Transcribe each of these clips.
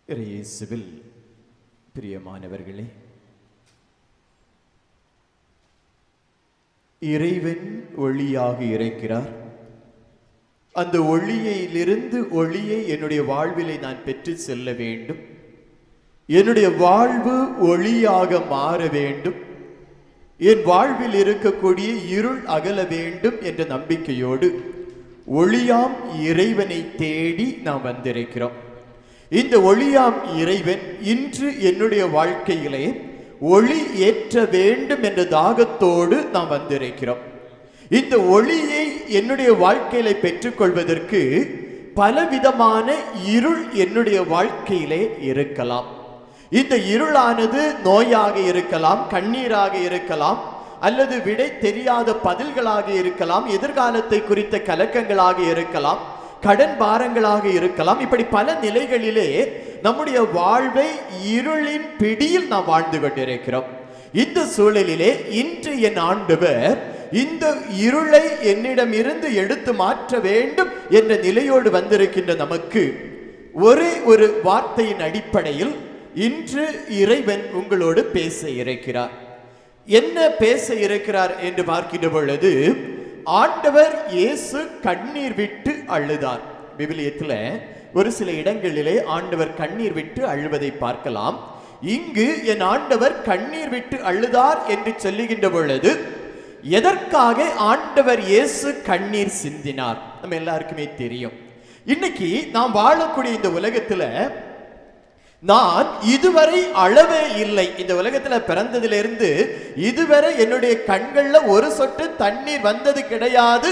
இயேசுவில் பிரியமானவர்களே இறைவன் ஒளியாக இருக்கிறார் அந்த ஒளியிலிருந்து ஒளியை என்னுடைய வாழ்விலை நான் பெற்று செல்ல வேண்டும் என்னுடைய வாழ்வு ஒளியாக மாற வேண்டும் என் வாழ்வில் இருக்கக்கூடிய இருள் அகல வேண்டும் என்ற நம்பிக்கையோடு ஒளியாம் இறைவனை தேடி நாம் வந்திருக்கிறோம் இந்த ஒளியாம் இறைவன் இன்று என்னுடைய வாழ்க்கையிலே ஒளி ஏற்ற வேண்டும் என்ற தாகத்தோடு நாம் வந்திருக்கிறோம் இந்த ஒளியை என்னுடைய வாழ்க்கையில பெற்றுக்கொள்வதற்கு பலவிதமான இருள் என்னுடைய வாழ்க்கையிலே இருக்கலாம் இந்த இருளானது நோயாக இருக்கலாம் கண்ணீராக இருக்கலாம் அல்லது விடை தெரியாத பதில்களாக இருக்கலாம் எதிர்காலத்தை குறித்த கலக்கங்களாக இருக்கலாம் கடன் பாரங்களாக இருக்கலாம் இப்படி பல நிலைகளிலே நம்முடைய வாழ்வை இருளின் பிடியில் நாம் வாழ்ந்து கொண்டிருக்கிறோம் இந்த சூழலிலே இன்று என் ஆண்டவர் இந்த இருளை என்னிடம் இருந்து எடுத்து மாற்ற வேண்டும் என்ற நிலையோடு வந்திருக்கின்ற நமக்கு ஒரே ஒரு வார்த்தையின் அடிப்படையில் இன்று இறைவன் உங்களோடு பேச இருக்கிறார் என்ன பேச இருக்கிறார் என்று பார்க்கின்ற பொழுது ஆண்டவர் இயேசு கண்ணீர் விட்டு அழுதார் விவிலியத்துல ஒரு சில இடங்களிலே ஆண்டவர் கண்ணீர் விட்டு அழுவதை பார்க்கலாம் இங்கு என் ஆண்டவர் கண்ணீர் விட்டு அழுதார் என்று சொல்லுகின்ற பொழுது எதற்காக ஆண்டவர் இயேசு கண்ணீர் சிந்தினார் நம்ம எல்லாருக்குமே தெரியும் இன்னைக்கு நாம் வாழக்கூடிய இந்த உலகத்துல நான் இதுவரை அழவே இல்லை இந்த உலகத்துல பிறந்ததிலிருந்து இதுவரை என்னுடைய கண்கள்ல ஒரு சொட்டு தண்ணீர் வந்தது கிடையாது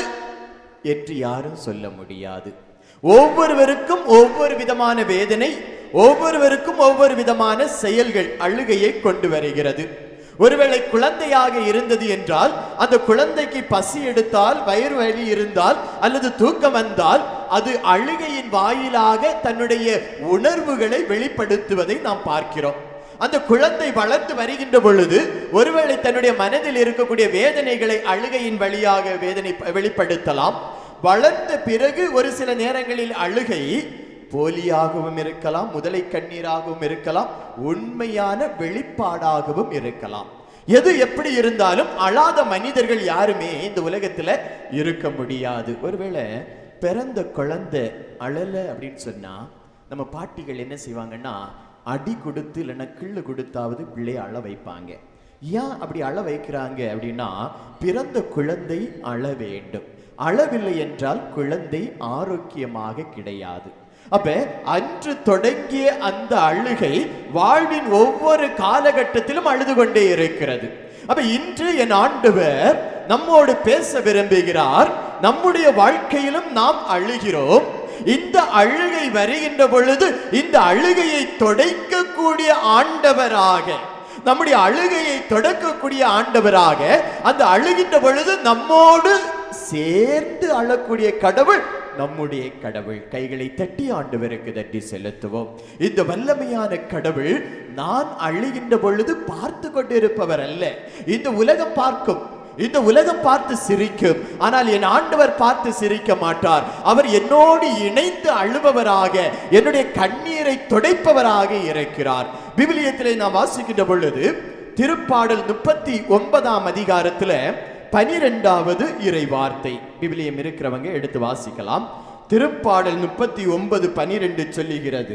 என்று யாரும் சொல்ல முடியாது ஒவ்வொருவருக்கும் ஒவ்வொரு விதமான வேதனை ஒவ்வொருவருக்கும் ஒவ்வொரு விதமான செயல்கள் அழுகையை கொண்டு வருகிறது ஒருவேளை குழந்தையாக இருந்தது என்றால் அந்த குழந்தைக்கு பசி எடுத்தால் வயிறு வலி இருந்தால் அல்லது தூக்கம் வந்தால் அது அழுகையின் வாயிலாக தன்னுடைய உணர்வுகளை வெளிப்படுத்துவதை நாம் பார்க்கிறோம் அந்த குழந்தை வளர்ந்து வருகின்ற பொழுது ஒருவேளை தன்னுடைய மனதில் இருக்கக்கூடிய வேதனைகளை அழுகையின் வழியாக வேதனை வெளிப்படுத்தலாம் வளர்ந்த பிறகு ஒரு சில நேரங்களில் அழுகை போலியாகவும் இருக்கலாம் முதலை கண்ணீராகவும் இருக்கலாம் உண்மையான வெளிப்பாடாகவும் இருக்கலாம் எது எப்படி இருந்தாலும் அழாத மனிதர்கள் யாருமே இந்த உலகத்துல இருக்க முடியாது ஒருவேளை பிறந்த குழந்தை அழல அப்படின்னு சொன்னா நம்ம பாட்டிகள் என்ன செய்வாங்கன்னா அடி கொடுத்து இல்லைன்னா கிள்ளு கொடுத்தாவது பிள்ளைய அழ வைப்பாங்க ஏன் அப்படி அழ வைக்கிறாங்க அப்படின்னா பிறந்த குழந்தை அழ வேண்டும் அழவில்லை என்றால் குழந்தை ஆரோக்கியமாக கிடையாது அப்ப அன்று தொடங்கிய அந்த அழுகை வாழ்வின் ஒவ்வொரு காலகட்டத்திலும் அழுது கொண்டே இருக்கிறது அப்ப இன்று என் ஆண்டவர் நம்மோடு பேச விரும்புகிறார் நம்முடைய வாழ்க்கையிலும் நாம் அழுகிறோம் இந்த அழுகை வருகின்ற பொழுது இந்த அழுகையை தொடைக்கக்கூடிய ஆண்டவராக நம்முடைய அழுகையை தொடக்கக்கூடிய ஆண்டவராக அந்த அழுகின்ற பொழுது நம்மோடு சேர்ந்து அழக்கூடிய கடவுள் நம்முடைய கடவுள் கைகளை தட்டி ஆண்டவருக்கு தட்டி செலுத்துவோம் இந்த வல்லமையான கடவுள் நான் அழுகின்ற பொழுது பார்த்து கொண்டிருப்பவர் அல்ல இந்த உலகம் பார்க்கும் இந்த உலகம் பார்த்து சிரிக்கும் ஆனால் என் ஆண்டவர் பார்த்து சிரிக்க மாட்டார் அவர் என்னோடு இணைந்து அழுபவராக என்னுடைய கண்ணீரை துடைப்பவராக இருக்கிறார் விவிலியத்திலே நாம் வாசிக்கின்ற பொழுது திருப்பாடல் முப்பத்தி ஒன்பதாம் அதிகாரத்துல பனிரெண்டாவது இறை வார்த்தை விவிலியம் இருக்கிறவங்க எடுத்து வாசிக்கலாம் திருப்பாடல் முப்பத்தி ஒன்பது பனிரெண்டு சொல்லுகிறது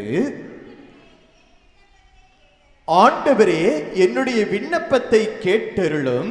ஆண்டவரே என்னுடைய விண்ணப்பத்தை கேட்டருளும்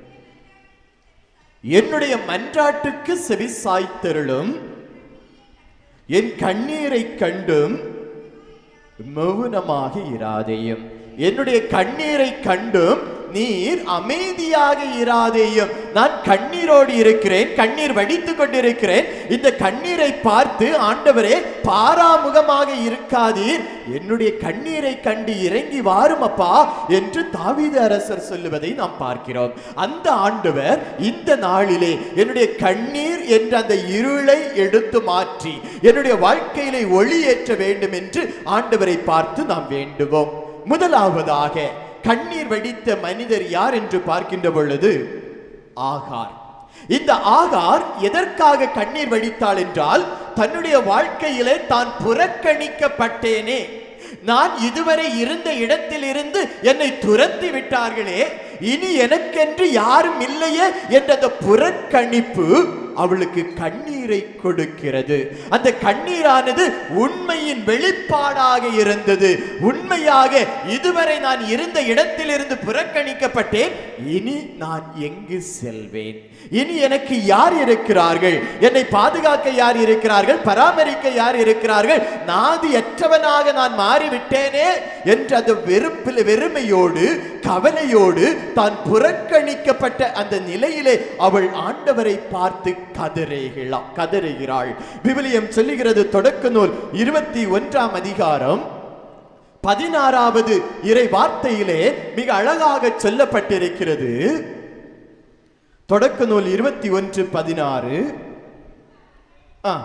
என்னுடைய மன்றாட்டுக்கு செவி சாய்த்தருளும் என் கண்ணீரை கண்டும் மௌனமாக இராதேயும் என்னுடைய கண்ணீரை கண்டும் நீர் அமைதியாக இராதேயும் நான் கண்ணீரோடு இருக்கிறேன் கண்ணீர் வடித்துக் கொண்டிருக்கிறேன் இந்த கண்ணீரை பார்த்து ஆண்டவரே பாராமுகமாக இருக்காதீர் என்னுடைய கண்ணீரை கண்டு இறங்கி வாரும் அப்பா என்று தாவீது அரசர் சொல்லுவதை நாம் பார்க்கிறோம் அந்த ஆண்டவர் இந்த நாளிலே என்னுடைய கண்ணீர் என்ற அந்த இருளை எடுத்து மாற்றி என்னுடைய வாழ்க்கையிலே ஒளி ஏற்ற வேண்டும் என்று ஆண்டவரை பார்த்து நாம் வேண்டுவோம் முதலாவதாக கண்ணீர் வடித்த மனிதர் யார் என்று பார்க்கின்ற பொழுது ஆகார் இந்த ஆகார் எதற்காக கண்ணீர் வடித்தாள் என்றால் தன்னுடைய வாழ்க்கையிலே தான் புறக்கணிக்கப்பட்டேனே நான் இதுவரை இருந்த இடத்திலிருந்து என்னை துரத்தி விட்டார்களே இனி எனக்கென்று யாரும் இல்லையே என்ற அந்த புறக்கணிப்பு அவளுக்கு கண்ணீரை கொடுக்கிறது அந்த கண்ணீரானது உண்மையின் வெளிப்பாடாக இருந்தது உண்மையாக இதுவரை நான் இருந்த இடத்திலிருந்து புறக்கணிக்கப்பட்டேன் இனி நான் எங்கு செல்வேன் இனி எனக்கு யார் இருக்கிறார்கள் என்னை பாதுகாக்க யார் இருக்கிறார்கள் பராமரிக்க யார் இருக்கிறார்கள் நாதியற்றவனாக நான் மாறிவிட்டேனே என்ற அந்த வெறுப்பில் வெறுமையோடு கவலையோடு தான் புறக்கணிக்கப்பட்ட அந்த நிலையிலே அவள் ஆண்டவரை பார்த்து கதறுகிறாள் கதறுகிறாள் விவிலியம் சொல்லுகிறது தொடக்க நூல் இருபத்தி ஒன்றாம் அதிகாரம் பதினாறாவது இறை வார்த்தையிலே மிக அழகாக சொல்லப்பட்டிருக்கிறது தொடக்க நூல் இருபத்தி ஒன்று பதினாறு ஆ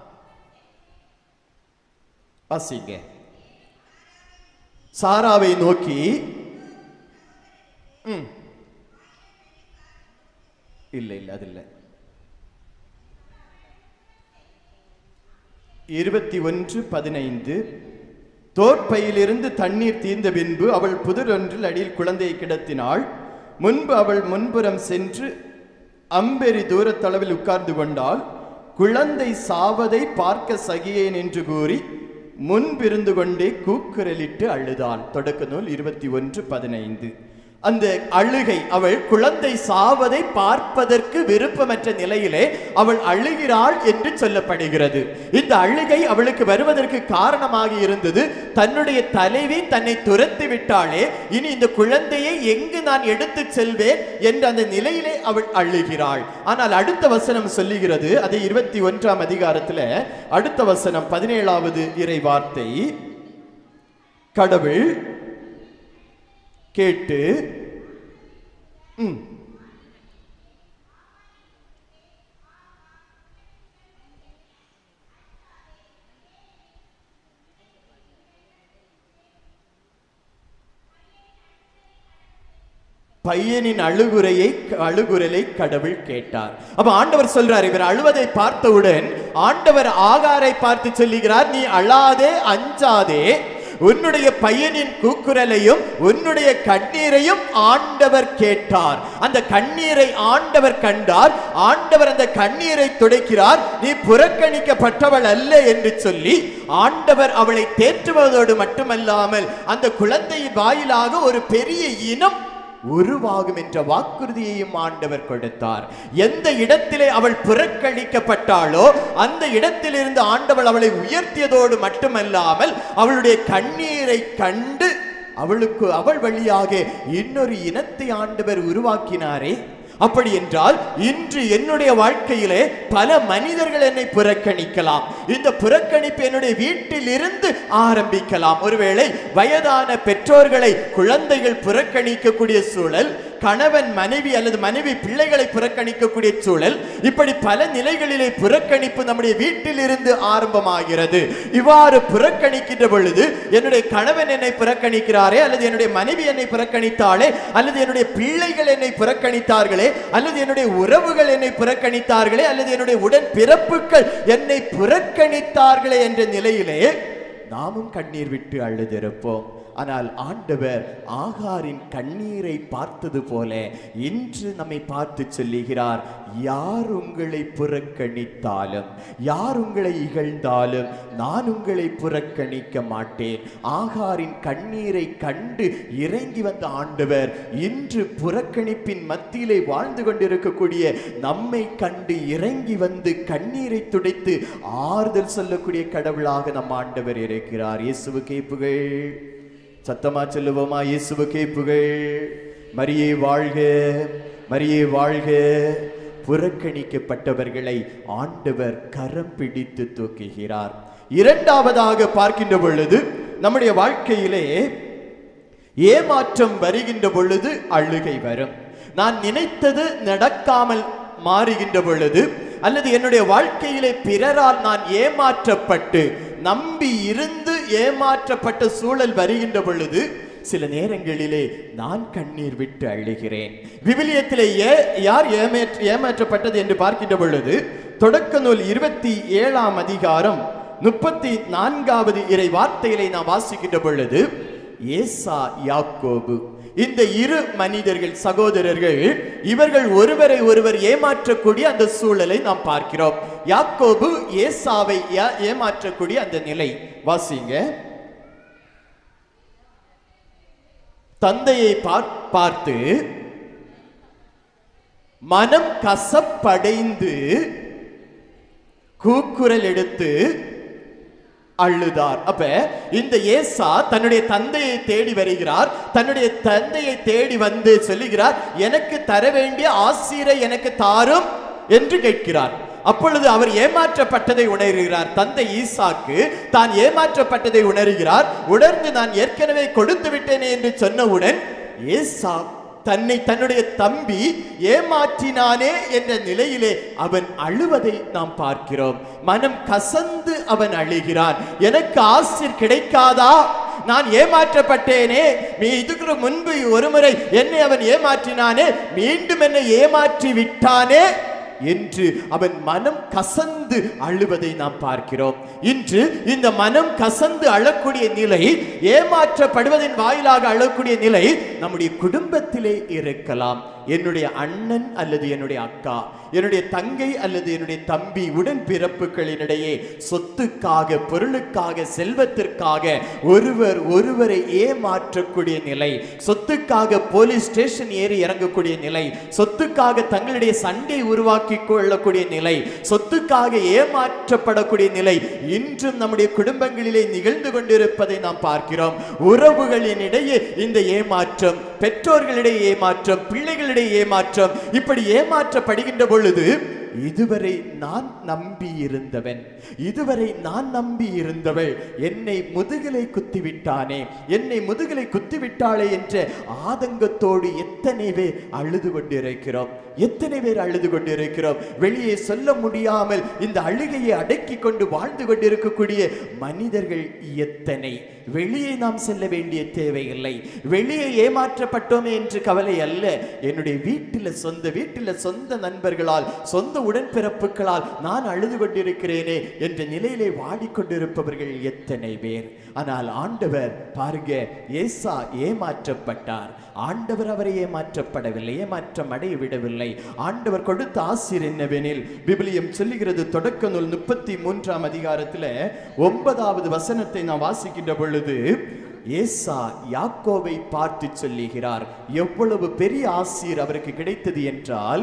வாசிங்க சாராவை நோக்கி ம். இல்ல இல்ல அது இல்ல இருபத்தி ஒன்று பதினைந்து தோற்பையிலிருந்து தண்ணீர் தீர்ந்த பின்பு அவள் புதர் ஒன்றில் அடியில் குழந்தையை கிடத்தினாள் முன்பு அவள் முன்புறம் சென்று அம்பெரி தூரத்தளவில் உட்கார்ந்து கொண்டாள் குழந்தை சாவதை பார்க்க சகியேன் என்று கூறி முன்பிருந்து கொண்டே கூக்குரலிட்டு அழுதாள் தொடக்க நூல் இருபத்தி ஒன்று பதினைந்து அந்த அழுகை அவள் குழந்தை சாவதை பார்ப்பதற்கு விருப்பமற்ற நிலையிலே அவள் அழுகிறாள் என்று சொல்லப்படுகிறது இந்த அழுகை அவளுக்கு வருவதற்கு காரணமாக இருந்தது தன்னுடைய தலைவி தன்னை துரத்தி விட்டாளே இனி இந்த குழந்தையை எங்கு நான் எடுத்து செல்வேன் என்ற அந்த நிலையிலே அவள் அழுகிறாள் ஆனால் அடுத்த வசனம் சொல்லுகிறது அது இருபத்தி ஒன்றாம் அதிகாரத்துல அடுத்த வசனம் பதினேழாவது இறை வார்த்தை கடவுள் கேட்டு ம், பையனின் அழுகுறையை அழுகுரலை கடவுள் கேட்டார் அப்ப ஆண்டவர் சொல்றார் இவர் அழுவதை பார்த்தவுடன் ஆண்டவர் ஆகாரை பார்த்து சொல்லுகிறார் நீ அழாதே அஞ்சாதே உன்னுடைய பையனின் கூக்குரலையும் உன்னுடைய கண்ணீரையும் ஆண்டவர் கேட்டார் அந்த கண்ணீரை ஆண்டவர் கண்டார் ஆண்டவர் அந்த கண்ணீரை துடைக்கிறார் நீ புறக்கணிக்கப்பட்டவள் அல்ல என்று சொல்லி ஆண்டவர் அவளை தேற்றுவதோடு மட்டுமல்லாமல் அந்த குழந்தையின் வாயிலாக ஒரு பெரிய இனம் உருவாகும் என்ற வாக்குறுதியையும் ஆண்டவர் கொடுத்தார் எந்த இடத்திலே அவள் புறக்கணிக்கப்பட்டாளோ அந்த இடத்திலிருந்து ஆண்டவள் அவளை உயர்த்தியதோடு மட்டுமல்லாமல் அவளுடைய கண்ணீரை கண்டு அவளுக்கு அவள் வழியாக இன்னொரு இனத்தை ஆண்டவர் உருவாக்கினாரே அப்படி என்றால் இன்று என்னுடைய வாழ்க்கையிலே பல மனிதர்கள் என்னை புறக்கணிக்கலாம் இந்த புறக்கணிப்பு என்னுடைய வீட்டில் இருந்து ஆரம்பிக்கலாம் ஒருவேளை வயதான பெற்றோர்களை குழந்தைகள் புறக்கணிக்கக்கூடிய சூழல் கணவன் மனைவி அல்லது மனைவி பிள்ளைகளை புறக்கணிக்கக்கூடிய சூழல் இப்படி பல நிலைகளிலே புறக்கணிப்பு நம்முடைய வீட்டில் இருந்து ஆரம்பமாகிறது இவ்வாறு புறக்கணிக்கின்ற பொழுது என்னுடைய கணவன் என்னை புறக்கணிக்கிறாரே அல்லது என்னுடைய மனைவி என்னை புறக்கணித்தாளே அல்லது என்னுடைய பிள்ளைகள் என்னை புறக்கணித்தார்களே அல்லது என்னுடைய உறவுகள் என்னை புறக்கணித்தார்களே அல்லது என்னுடைய உடன் பிறப்புகள் என்னை புறக்கணித்தார்களே என்ற நிலையிலே நாமும் கண்ணீர் விட்டு அழுதிருப்போம் ஆனால் ஆண்டவர் ஆகாரின் கண்ணீரை பார்த்தது போல இன்று நம்மை பார்த்து சொல்லுகிறார் யார் உங்களை புறக்கணித்தாலும் யார் உங்களை இகழ்ந்தாலும் நான் உங்களை புறக்கணிக்க மாட்டேன் ஆகாரின் கண்ணீரை கண்டு இறங்கி வந்த ஆண்டவர் இன்று புறக்கணிப்பின் மத்தியிலே வாழ்ந்து கொண்டிருக்கக்கூடிய நம்மை கண்டு இறங்கி வந்து கண்ணீரை துடைத்து ஆறுதல் சொல்லக்கூடிய கடவுளாக நம் ஆண்டவர் இருக்கிறார் இயேசுவு கேப்புகள் சத்தமா சொல்லுவோமா இயேசுவு கேப்புகள் மரியே வாழ்க மரியே வாழ்க புறக்கணிக்கப்பட்டவர்களை ஆண்டவர் கரம் பிடித்து தூக்குகிறார் இரண்டாவதாக பார்க்கின்ற பொழுது நம்முடைய வாழ்க்கையிலே ஏமாற்றம் வருகின்ற பொழுது அழுகை வரும் நான் நினைத்தது நடக்காமல் மாறுகின்ற பொழுது அல்லது என்னுடைய வாழ்க்கையிலே பிறரால் நான் ஏமாற்றப்பட்டு நம்பி இருந்து ஏமாற்றப்பட்ட சூழல் வருகின்ற பொழுது சில நேரங்களிலே நான் கண்ணீர் விட்டு அழுகிறேன் விவிலியத்திலே ஏ யார் ஏமாற்ற ஏமாற்றப்பட்டது என்று பார்க்கின்ற பொழுது தொடக்க நூல் இருபத்தி ஏழாம் அதிகாரம் முப்பத்தி நான்காவது இறை வார்த்தைகளை நாம் வாசிக்கின்ற பொழுது ஏசா யாக்கோபு இந்த இரு மனிதர்கள் சகோதரர்கள் இவர்கள் ஒருவரை ஒருவர் ஏமாற்றக்கூடிய அந்த சூழலை நாம் பார்க்கிறோம் யாக்கோபு ஏசாவை ஏ- ஏமாற்றக்கூடிய அந்த நிலை வாசிங்க தந்தையை பார்- பார்த்து மனம் கசப்படைந்து கூக்குரல் எடுத்து அழுதார் அப்ப இந்த ஏசா தன்னுடைய தந்தையை தேடி வருகிறார் தன்னுடைய தந்தையை தேடி வந்து சொல்லுகிறார் எனக்கு தர வேண்டிய ஆசிரை எனக்கு தாரும் என்று கேட்கிறார் அப்பொழுது அவர் ஏமாற்றப்பட்டதை உணர்கிறார் தந்தை ஈசாக்கு தான் ஏமாற்றப்பட்டதை உணர்கிறார் உணர்ந்து நான் ஏற்கனவே கொடுத்து விட்டேனே என்று சொன்னவுடன் ஏசா தன்னை தன்னுடைய தம்பி ஏமாற்றினானே என்ற நிலையிலே அவன் அழுவதை நாம் பார்க்கிறோம் மனம் கசந்து அவன் அழுகிறான் எனக்கு ஆசிர் கிடைக்காதா நான் ஏமாற்றப்பட்டேனே மீ இதுக்கு முன்பு ஒருமுறை என்னை அவன் ஏமாற்றினானே மீண்டும் என்னை ஏமாற்றி விட்டானே என்று அவன் மனம் கசந்து அழுவதை நாம் பார்க்கிறோம் இன்று இந்த மனம் கசந்து அழக்கூடிய நிலை ஏமாற்றப்படுவதன் வாயிலாக அழக்கூடிய நிலை நம்முடைய குடும்பத்திலே இருக்கலாம் என்னுடைய அண்ணன் அல்லது என்னுடைய அக்கா என்னுடைய தங்கை அல்லது என்னுடைய தம்பி உடன் பிறப்புகளினிடையே சொத்துக்காக பொருளுக்காக செல்வத்திற்காக ஒருவர் ஒருவரை ஏமாற்றக்கூடிய நிலை சொத்துக்காக போலீஸ் ஸ்டேஷன் ஏறி இறங்கக்கூடிய நிலை சொத்துக்காக தங்களுடைய சண்டை உருவாக்கி கொள்ளக்கூடிய நிலை சொத்துக்காக ஏமாற்றப்படக்கூடிய நிலை இன்றும் நம்முடைய குடும்பங்களிலே நிகழ்ந்து கொண்டிருப்பதை நாம் பார்க்கிறோம் உறவுகளினிடையே இந்த ஏமாற்றம் பெற்றோர்களிடையே ஏமாற்றம் பிள்ளைகளிடையே ஏமாற்றம் இப்படி ஏமாற்றப்படுகின்ற பொழுது இதுவரை நான் நம்பி இருந்தவன் இதுவரை நான் நம்பி இருந்தவள் என்னை முதுகலை குத்திவிட்டானே என்னை முதுகலை குத்திவிட்டாளே என்ற ஆதங்கத்தோடு எத்தனை பேர் அழுது கொண்டிருக்கிறோம் எத்தனை பேர் அழுது கொண்டிருக்கிறோம் வெளியே சொல்ல முடியாமல் இந்த அழுகையை அடக்கி கொண்டு வாழ்ந்து கொண்டிருக்கக்கூடிய மனிதர்கள் எத்தனை வெளியே நாம் செல்ல வேண்டிய தேவையில்லை வெளியே ஏமாற்றப்பட்டோமே என்று கவலை அல்ல என்னுடைய வீட்டில் சொந்த வீட்டில் சொந்த நண்பர்களால் சொந்த உடன்பிறப்புகளால் நான் அழுது கொண்டிருக்கிறேனே என்ற நிலையிலே வாடிக்கொண்டிருப்பவர்கள் எத்தனை பேர் ஆனால் ஆண்டவர் பாருங்க ஏசா ஏமாற்றப்பட்டார் ஆண்டவர் அவரை ஏமாற்றப்படவில்லை ஏமாற்றம் அடைய விடவில்லை ஆண்டவர் கொடுத்த ஆசிர் என்னவெனில் விபிலியம் சொல்லுகிறது தொடக்க நூல் முப்பத்தி மூன்றாம் அதிகாரத்துல ஒன்பதாவது வசனத்தை நான் வாசிக்கின்ற பொழுது ஏசா யாக்கோவை பார்த்து சொல்லுகிறார் எவ்வளவு பெரிய ஆசீர் அவருக்கு கிடைத்தது என்றால்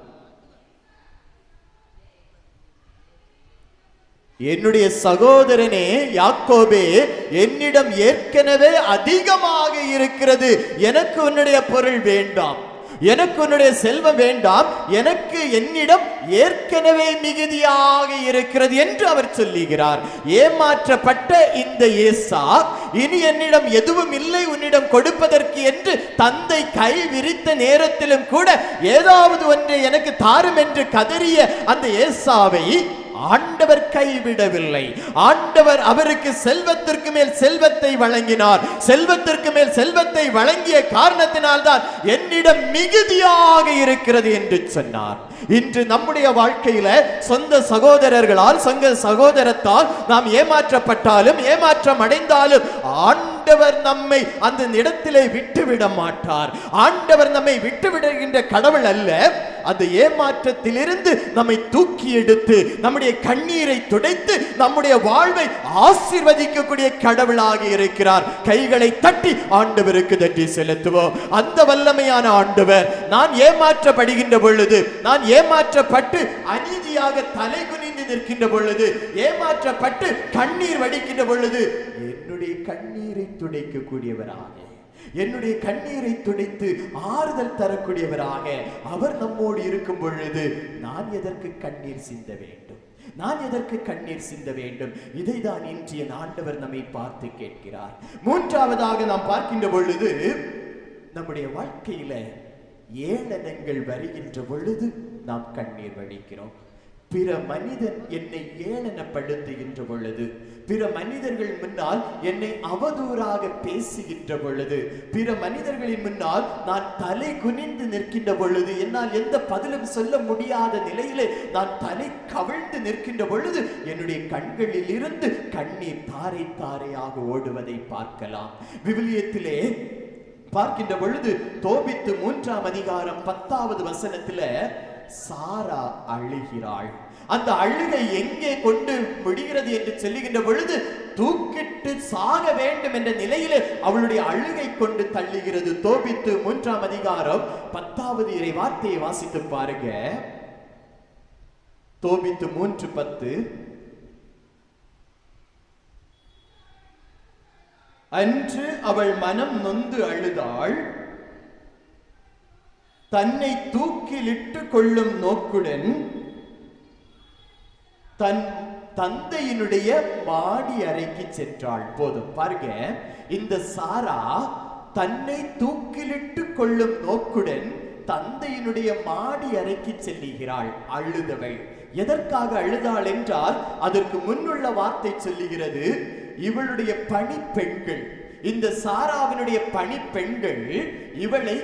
என்னுடைய சகோதரனே யாக்கோபே என்னிடம் ஏற்கனவே அதிகமாக இருக்கிறது எனக்கு உன்னுடைய பொருள் வேண்டாம் எனக்கு உன்னுடைய செல்வம் வேண்டாம் எனக்கு என்னிடம் ஏற்கனவே மிகுதியாக இருக்கிறது என்று அவர் சொல்லுகிறார் ஏமாற்றப்பட்ட இந்த ஏசா இனி என்னிடம் எதுவும் இல்லை உன்னிடம் கொடுப்பதற்கு என்று தந்தை கை விரித்த நேரத்திலும் கூட ஏதாவது ஒன்றை எனக்கு தாரும் என்று கதறிய அந்த ஏசாவை ஆண்டவர் கைவிடவில்லை ஆண்டவர் அவருக்கு செல்வத்திற்கு மேல் செல்வத்தை வழங்கினார் செல்வத்திற்கு மேல் செல்வத்தை வழங்கிய காரணத்தினால்தான் என்னிடம் மிகுதியாக இருக்கிறது என்று சொன்னார் இன்று நம்முடைய வாழ்க்கையில சொந்த சகோதரர்களால் சொந்த சகோதரத்தால் நாம் ஏமாற்றப்பட்டாலும் ஏமாற்றம் அடைந்தாலும் ஆண்டவர் நம்மை அந்த இடத்திலே விட்டுவிட மாட்டார் ஆண்டவர் நம்மை விட்டுவிடுகின்ற கடவுள் அல்ல அந்த ஏமாற்றத்திலிருந்து நம்மை தூக்கி எடுத்து நம்முடைய கண்ணீரை துடைத்து நம்முடைய வாழ்வை ஆசீர்வதிக்கக்கூடிய கடவுளாக இருக்கிறார் கைகளை தட்டி ஆண்டவருக்கு நன்றி செலுத்துவோம் அந்த வல்லமையான ஆண்டவர் நான் ஏமாற்றப்படுகின்ற பொழுது நான் ஏமாற்றப்பட்டு அநீதியாக தலை குனிந்து நிற்கின்ற பொழுது ஏமாற்றப்பட்டு கண்ணீர் வடிக்கின்ற பொழுது என்னுடைய கண்ணீரை துடைக்கக்கூடியவராக என்னுடைய கண்ணீரை துடைத்து ஆறுதல் தரக்கூடியவராக அவர் நம்மோடு இருக்கும் பொழுது நான் எதற்கு கண்ணீர் சிந்த வேண்டும் நான் எதற்கு கண்ணீர் சிந்த வேண்டும் இதைதான் இன்றைய ஆண்டவர் நம்மை பார்த்து கேட்கிறார் மூன்றாவதாக நாம் பார்க்கின்ற பொழுது நம்முடைய வாழ்க்கையில ஏளனங்கள் வருகின்ற பொழுது நாம் கண்ணீர் வடிக்கிறோம் பிற மனிதன் என்னை ஏளனப்படுத்துகின்ற பொழுது பிற மனிதர்கள் முன்னால் என்னை அவதூறாக பேசுகின்ற பொழுது பிற மனிதர்களின் முன்னால் நான் தலை குனிந்து நிற்கின்ற பொழுது என்னால் எந்த பதிலும் சொல்ல முடியாத நிலையிலே நான் தலை கவிழ்ந்து நிற்கின்ற பொழுது என்னுடைய கண்களில் இருந்து கண்ணீர் தாரை தாரையாக ஓடுவதை பார்க்கலாம் விவிலியத்திலே பார்க்கின்ற பொழுது தோபித்து மூன்றாம் அதிகாரம் பத்தாவது வசனத்துல சாரா அழுகிறாள் அந்த அழுகை எங்கே கொண்டு முடிகிறது என்று சொல்லுகின்ற பொழுது தூக்கிட்டு சாக வேண்டும் என்ற நிலையிலே அவளுடைய அழுகை கொண்டு தள்ளுகிறது தோபித்து மூன்றாம் அதிகாரம் பத்தாவது இறை வார்த்தையை வாசித்து பாருங்க தோபித்து மூன்று பத்து அன்று அவள் மனம் நொந்து அழுதாள் தன்னை தூக்கிலிட்டு கொள்ளும் நோக்குடன் தன் தந்தையினுடைய மாடி அறைக்கு சென்றாள் போதும் பாருங்க இந்த சாரா தன்னை தூக்கிலிட்டு கொள்ளும் நோக்குடன் தந்தையினுடைய மாடி அறைக்கு செல்லுகிறாள் அழுதவள் எதற்காக அழுதாள் என்றால் அதற்கு முன்னுள்ள வார்த்தை சொல்லுகிறது இவளுடைய பணிப்பெண்கள் இந்த சாராவினுடைய பணிப்பெண்கள் இவளை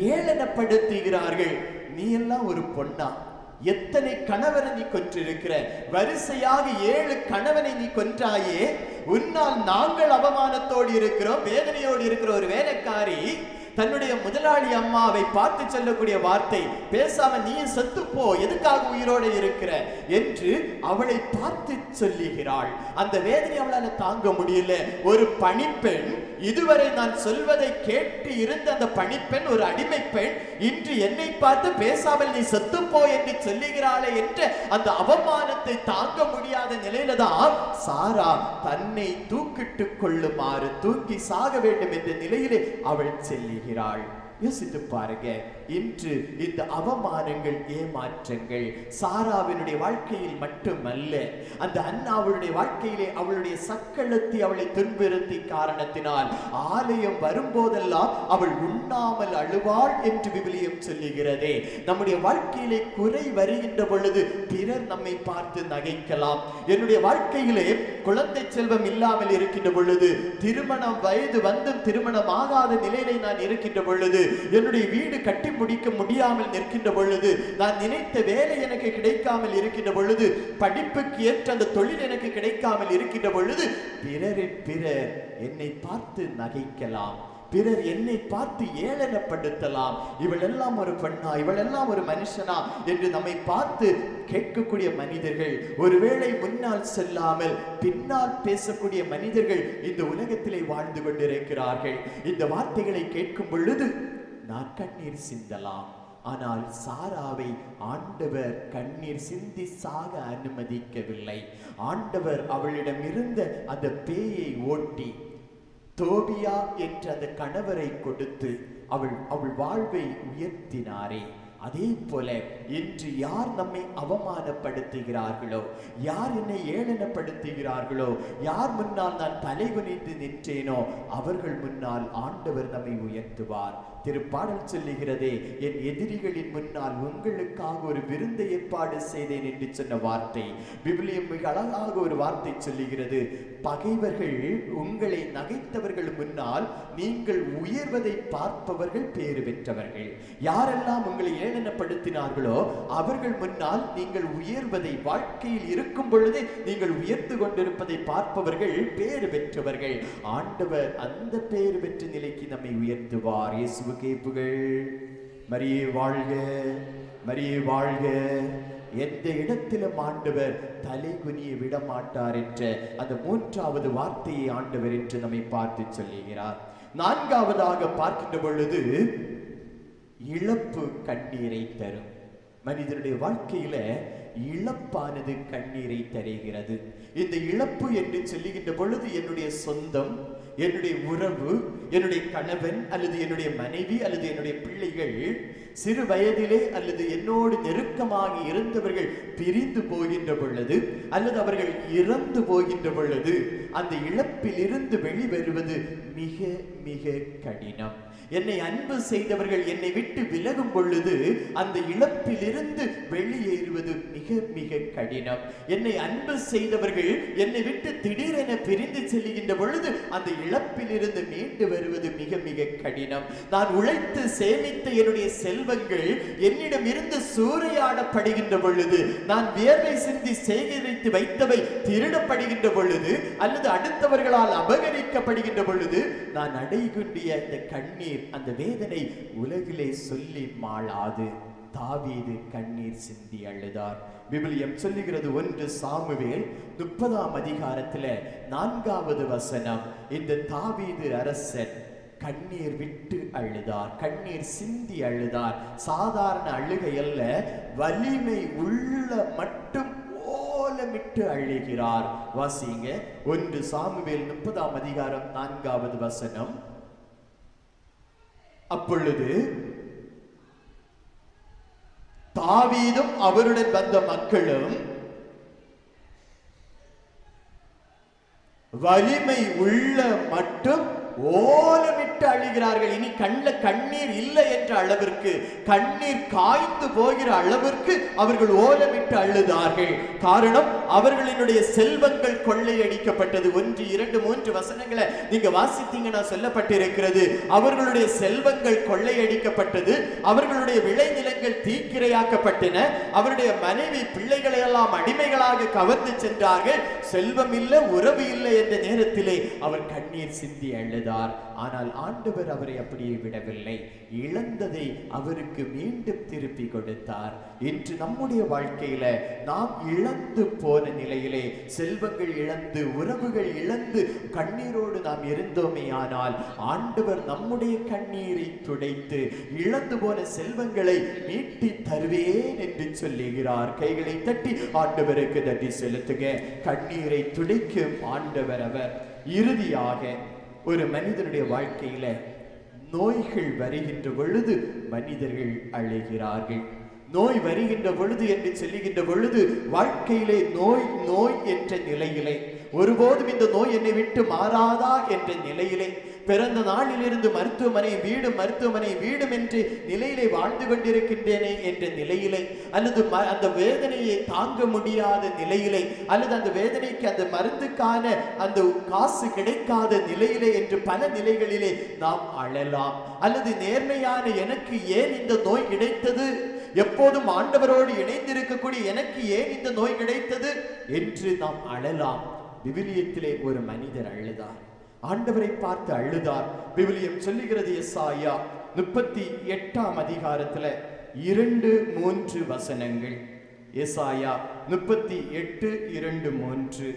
ஏளனப்படுத்துகிறார்கள் நீ எல்லாம் ஒரு பொண்ணா எத்தனை கணவரை நீ கொன்றிருக்கிற வரிசையாக ஏழு கணவனை நீ கொன்றாயே உன்னால் நாங்கள் அவமானத்தோடு இருக்கிறோம் வேதனையோடு இருக்கிற ஒரு வேலைக்காரி தன்னுடைய முதலாளி அம்மாவை பார்த்து சொல்லக்கூடிய வார்த்தை பேசாம நீ செத்து போ எதுக்காக உயிரோடு இருக்கிற என்று அவளை பார்த்து சொல்லுகிறாள் அந்த வேதனை அவளால தாங்க முடியல ஒரு பணிப்பெண் இதுவரை நான் சொல்வதை கேட்டு இருந்த அந்த பணிப்பெண் ஒரு அடிமை பெண் இன்று என்னை பார்த்து பேசாமல் நீ செத்து போ என்று சொல்லுகிறாளே என்ற அந்த அவமானத்தை தாங்க முடியாத நிலையில தான் சாரா தன்னை தூக்கிட்டு கொள்ளுமாறு தூக்கி சாக வேண்டும் என்ற நிலையிலே அவள் செல்லுகிறாள் யோசித்து பாருங்க இன்று இந்த அவமானங்கள் ஏமாற்றங்கள் சாராவினுடைய வாழ்க்கையில் மட்டுமல்ல அந்த அண்ணாவுடைய வாழ்க்கையிலே அவளுடைய சக்களத்தி அவளை துன்புறுத்தி காரணத்தினால் ஆலயம் வரும்போதெல்லாம் அவள் உண்ணாமல் அழுவாள் என்று விவிலியம் சொல்லுகிறதே நம்முடைய வாழ்க்கையிலே குறை வருகின்ற பொழுது பிறர் நம்மை பார்த்து நகைக்கலாம் என்னுடைய வாழ்க்கையிலே குழந்தை செல்வம் இல்லாமல் இருக்கின்ற பொழுது திருமணம் வயது வந்தும் திருமணம் ஆகாத நிலையிலே நான் இருக்கின்ற பொழுது என்னுடைய வீடு கட்டி முடிக்க முடியாமல் நிற்கின்ற பொழுது நான் நினைத்த வேலை எனக்கு கிடைக்காமல் இருக்கின்ற பொழுது படிப்புக்கு ஏற்ற அந்த தொழில் எனக்கு கிடைக்காமல் இருக்கின்ற பொழுது பிறரின் பிறர் என்னை பார்த்து நகைக்கலாம் பிறர் என்னை பார்த்து ஏளனப்படுத்தலாம் இவள் எல்லாம் ஒரு பெண்ணா இவள் எல்லாம் ஒரு மனுஷனா என்று நம்மை பார்த்து கேட்கக்கூடிய மனிதர்கள் ஒருவேளை முன்னால் செல்லாமல் பின்னால் பேசக்கூடிய மனிதர்கள் இந்த உலகத்திலே வாழ்ந்து கொண்டிருக்கிறார்கள் இந்த வார்த்தைகளை கேட்கும் பொழுது நான் கண்ணீர் சிந்தலாம் ஆனால் சாராவை ஆண்டவர் கண்ணீர் சிந்தி சாக அனுமதிக்கவில்லை ஆண்டவர் அவளிடம் இருந்த அந்த பேயை ஓட்டி தோபியா என்ற அந்த கணவரை கொடுத்து அவள் அவள் வாழ்வை உயர்த்தினாரே அதே போல இன்று யார் நம்மை அவமானப்படுத்துகிறார்களோ யார் என்னை ஏளனப்படுத்துகிறார்களோ யார் முன்னால் நான் தலைகுனிந்து நின்றேனோ அவர்கள் முன்னால் ஆண்டவர் நம்மை உயர்த்துவார் திருப்பாடல் சொல்லுகிறதே என் எதிரிகளின் முன்னால் உங்களுக்காக ஒரு விருந்தை ஏற்பாடு செய்தேன் என்று சொன்ன வார்த்தை விவிலியம் மிக அழகாக ஒரு வார்த்தை சொல்லுகிறது பகைவர்கள் உங்களை நகைத்தவர்கள் முன்னால் நீங்கள் உயர்வதை பார்ப்பவர்கள் பேறு பெற்றவர்கள் யாரெல்லாம் உங்களை ஏளனப்படுத்தினார்களோ அவர்கள் முன்னால் நீங்கள் உயர்வதை வாழ்க்கையில் இருக்கும் பொழுதே நீங்கள் உயர்ந்து கொண்டிருப்பதை பார்ப்பவர்கள் பேறு பெற்றவர்கள் ஆண்டவர் அந்த பேறு பெற்ற நிலைக்கு நம்மை உயர்த்துவார் இயேசுவுக்கே புகழ் மரியே வாழ்க மரியே வாழ்க எந்த இடத்திலும் ஆண்டவர் தலை குனிய விட மாட்டார் என்ற அந்த மூன்றாவது வார்த்தையை ஆண்டவர் என்று நம்மை பார்த்து சொல்லுகிறார் நான்காவதாக பார்க்கின்ற பொழுது இழப்பு கண்ணீரை தரும் மனிதனுடைய வாழ்க்கையில இழப்பானது கண்ணீரை தருகிறது இந்த இழப்பு என்று சொல்லுகின்ற பொழுது என்னுடைய சொந்தம் என்னுடைய உறவு என்னுடைய கணவன் அல்லது என்னுடைய மனைவி அல்லது என்னுடைய பிள்ளைகள் சிறு வயதிலே அல்லது என்னோடு நெருக்கமாக இருந்தவர்கள் பிரிந்து போகின்ற பொழுது அல்லது அவர்கள் இறந்து போகின்ற பொழுது அந்த இழப்பிலிருந்து வெளிவருவது மிக மிக கடினம் என்னை அன்பு செய்தவர்கள் என்னை விட்டு விலகும் பொழுது அந்த இழப்பிலிருந்து வெளியேறுவது மிக மிக கடினம் என்னை அன்பு செய்தவர்கள் என்னை விட்டு திடீரென பிரிந்து செல்லுகின்ற பொழுது அந்த இழப்பிலிருந்து மீண்டு வருவது மிக மிக கடினம் நான் உழைத்து சேமித்த என்னுடைய செல்வங்கள் என்னிடம் இருந்து சூறையாடப்படுகின்ற பொழுது நான் வியர்வை சிந்தி சேகரித்து வைத்தவை திருடப்படுகின்ற பொழுது அல்லது அடுத்தவர்களால் அபகரிக்கப்படுகின்ற பொழுது நான் அடைகுண்டிய இந்த கண்ணீர் அந்த வேதனை உலகிலே சொல்லி மாளாது தாவீது கண்ணீர் சிந்தி அழுதார் விபிலியம் சொல்லுகிறது ஒன்று சாமுவேல் முப்பதாம் அதிகாரத்துல நான்காவது வசனம் இந்த தாவீது அரசன் கண்ணீர் விட்டு அழுதார் கண்ணீர் சிந்தி அழுதார் சாதாரண அழுகை அல்ல வலிமை உள்ள மட்டும் ஓலமிட்டு அழுகிறார் வாசிங்க ஒன்று சாமுவேல் முப்பதாம் அதிகாரம் நான்காவது வசனம் அப்பொழுது தாவீதும் அவருடன் வந்த மக்களும் வலிமை உள்ள மட்டும் ஓலமிட்டு அழுகிறார்கள் இனி கண்ல கண்ணீர் இல்லை என்ற அளவிற்கு கண்ணீர் காய்ந்து போகிற அளவிற்கு அவர்கள் ஓலமிட்டு அழுதார்கள் காரணம் அவர்களினுடைய செல்வங்கள் கொள்ளையடிக்கப்பட்டது ஒன்று இரண்டு மூன்று வசனங்களை நீங்க வாசித்தீங்கன்னா சொல்லப்பட்டிருக்கிறது அவர்களுடைய செல்வங்கள் கொள்ளையடிக்கப்பட்டது அவர்களுடைய விளைநிலங்கள் தீக்கிரையாக்கப்பட்டன அவருடைய மனைவி பிள்ளைகளை எல்லாம் அடிமைகளாக கவர்ந்து சென்றார்கள் செல்வம் இல்லை உறவு இல்லை என்ற நேரத்திலே அவர் கண்ணீர் சிந்தி அழுதார் ஆனால் ஆண்டவர் அவரை அப்படியே விடவில்லை இழந்ததை அவருக்கு மீண்டும் திருப்பி கொடுத்தார் இன்று நம்முடைய வாழ்க்கையில நாம் இழந்து போன நிலையிலே செல்வங்கள் இழந்து உறவுகள் இழந்து கண்ணீரோடு நாம் இருந்தோமே ஆனால் ஆண்டவர் நம்முடைய கண்ணீரை துடைத்து இழந்து போன செல்வங்களை மீட்டி தருவேன் என்று சொல்லுகிறார் கைகளை தட்டி ஆண்டவருக்கு நன்றி செலுத்துங்க கண்ணீரை துடைக்கும் ஆண்டவர் அவர் இறுதியாக ஒரு மனிதனுடைய வாழ்க்கையில நோய்கள் வருகின்ற பொழுது மனிதர்கள் அழுகிறார்கள் நோய் வருகின்ற பொழுது என்று சொல்லுகின்ற பொழுது வாழ்க்கையிலே நோய் நோய் என்ற நிலையிலே ஒருபோதும் இந்த நோய் என்னை விட்டு மாறாதா என்ற நிலையிலே பிறந்த நாளிலிருந்து மருத்துவமனை வீடு மருத்துவமனை வீடும் என்று நிலையிலே வாழ்ந்து கொண்டிருக்கின்றேனே என்ற நிலையிலே அல்லது ம- அந்த வேதனையை தாங்க முடியாத நிலையிலே அல்லது அந்த வேதனைக்கு அந்த மருந்துக்கான அந்த காசு கிடைக்காத நிலையிலே என்று பல நிலைகளிலே நாம் அழலாம் அல்லது நேர்மையான எனக்கு ஏன் இந்த நோய் கிடைத்தது எப்போதும் ஆண்டவரோடு இணைந்திருக்கக்கூடிய எனக்கு ஏன் இந்த நோய் கிடைத்தது என்று நாம் அழலாம் விவிலியத்திலே ஒரு மனிதர் அழுதார் ஆண்டவரை பார்த்து அழுதார் விவிலியம் சொல்லுகிறது எஸ்ஆயா முப்பத்தி எட்டாம் அதிகாரத்துல இரண்டு மூன்று வசனங்கள் எஸ்ஆயா முப்பத்தி எட்டு இரண்டு மூன்று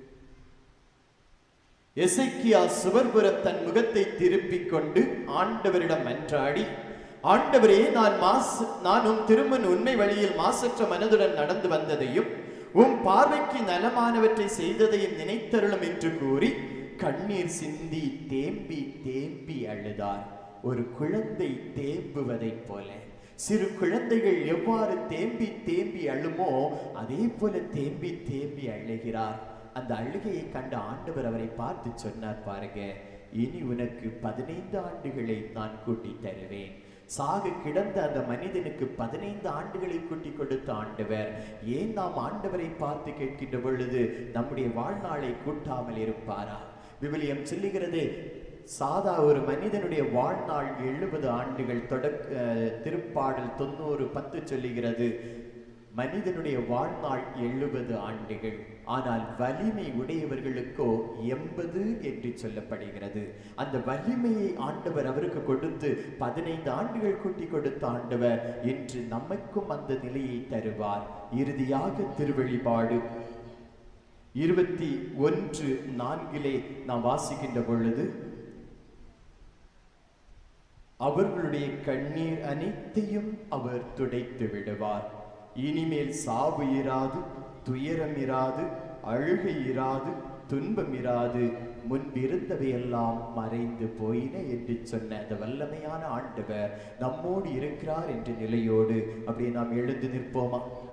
எசைக்கியா சுவர்புறம் தன் முகத்தை திருப்பிக் கொண்டு ஆண்டவரிடம் மன்றாடி ஆண்டவரே நான் மாசு நான் உம் திருமன் உண்மை வழியில் மாசற்ற மனதுடன் நடந்து வந்ததையும் உம் பார்வைக்கு நலமானவற்றை செய்ததையும் நினைத்தருளும் என்று கூறி கண்ணீர் சிந்தி தேம்பி தேம்பி அழுதார் ஒரு குழந்தை தேம்புவதைப் போல சிறு குழந்தைகள் எவ்வாறு தேம்பி தேம்பி அழுமோ அதே போல தேம்பி தேம்பி அழுகிறார் அந்த அழுகையை கண்ட ஆண்டவர் அவரை பார்த்து சொன்னார் பாருங்க இனி உனக்கு பதினைந்து ஆண்டுகளை நான் கூட்டி தருவேன் சாக கிடந்த அந்த மனிதனுக்கு பதினைந்து ஆண்டுகளை கூட்டி கொடுத்த ஆண்டவர் ஏன் நாம் ஆண்டவரை பார்த்து கேட்கின்ற பொழுது நம்முடைய வாழ்நாளை கூட்டாமல் இருப்பாரா விவிலியம் சொல்லுகிறது சாதா ஒரு மனிதனுடைய வாழ்நாள் எழுபது ஆண்டுகள் தொடக்க அஹ், திருப்பாடல் தொண்ணூறு பத்து சொல்லுகிறது மனிதனுடைய வாழ்நாள் எழுபது ஆண்டுகள் ஆனால் வலிமை உடையவர்களுக்கோ எண்பது என்று சொல்லப்படுகிறது அந்த வலிமையை ஆண்டவர் அவருக்கு கொடுத்து பதினைந்து ஆண்டுகள் கூட்டி கொடுத்த ஆண்டவர் இன்று நமக்கும் அந்த நிலையை தருவார் இறுதியாக திருவெளிப்பாடு இருபத்தி ஒன்று நான்கிலே நாம் வாசிக்கின்ற பொழுது அவர்களுடைய கண்ணீர் அனைத்தையும் அவர் துடைத்து விடுவார் இனிமேல் சாவு இராது துயரம் இராது அழுகை இராது துன்பம் இராது முன்பிருந்தவையெல்லாம் மறைந்து போயின என்று சொன்ன அந்த வல்லமையான ஆண்டவர் நம்மோடு இருக்கிறார் என்ற நிலையோடு அப்படியே நாம் எழுந்து நிற்போமா